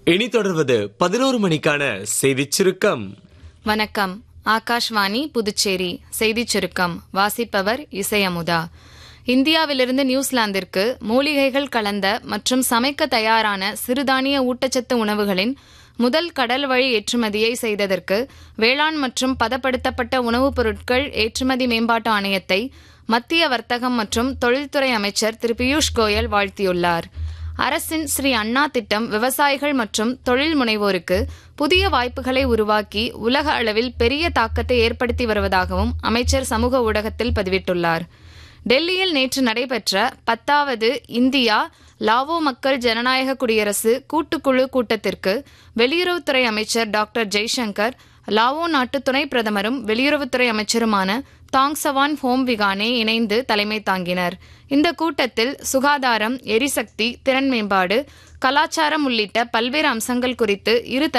இனி தொடர்வது பதினோரு மணிக்கான செய்திச் சுருக்கம் வணக்கம் ஆகாஷ்வாணி புதுச்சேரி செய்திச் சுருக்கம் வாசிப்பவர் இசை அமுதா இந்தியாவிலிருந்து நியூசிலாந்திற்கு மூலிகைகள் கலந்த மற்றும் சமைக்க தயாரான சிறுதானிய ஊட்டச்சத்து உணவுகளின் முதல் கடல் வழி ஏற்றுமதியை செய்ததற்கு வேளாண் மற்றும் பதப்படுத்தப்பட்ட உணவுப் பொருட்கள் ஏற்றுமதி மேம்பாட்டு ஆணையத்தை மத்திய வர்த்தகம் மற்றும் தொழில்துறை அமைச்சர் திரு பியூஷ் கோயல் வாழ்த்தியுள்ளார் அரசின் ஸ்ரீ அண்ணா திட்டம் விவசாயிகள் மற்றும் தொழில் முனைவோருக்கு புதிய வாய்ப்புகளை உருவாக்கி உலக அளவில் பெரிய தாக்கத்தை ஏற்படுத்தி வருவதாகவும் அமைச்சர் சமூக ஊடகத்தில் பதிவிட்டுள்ளார் டெல்லியில் நேற்று நடைபெற்ற பத்தாவது இந்தியா லாவோ மக்கள் ஜனநாயக குடியரசு கூட்டுக்குழு கூட்டத்திற்கு வெளியுறவுத்துறை அமைச்சர் டாக்டர் ஜெய்சங்கர் லாவோ நாட்டு துணை பிரதமரும் வெளியுறவுத்துறை அமைச்சருமான தாங் சவான் ஹோம் விகானே இணைந்து தலைமை தாங்கினர் இந்த கூட்டத்தில் சுகாதாரம் எரிசக்தி திறன் மேம்பாடு கலாச்சாரம் உள்ளிட்ட பல்வேறு அம்சங்கள் குறித்து இரு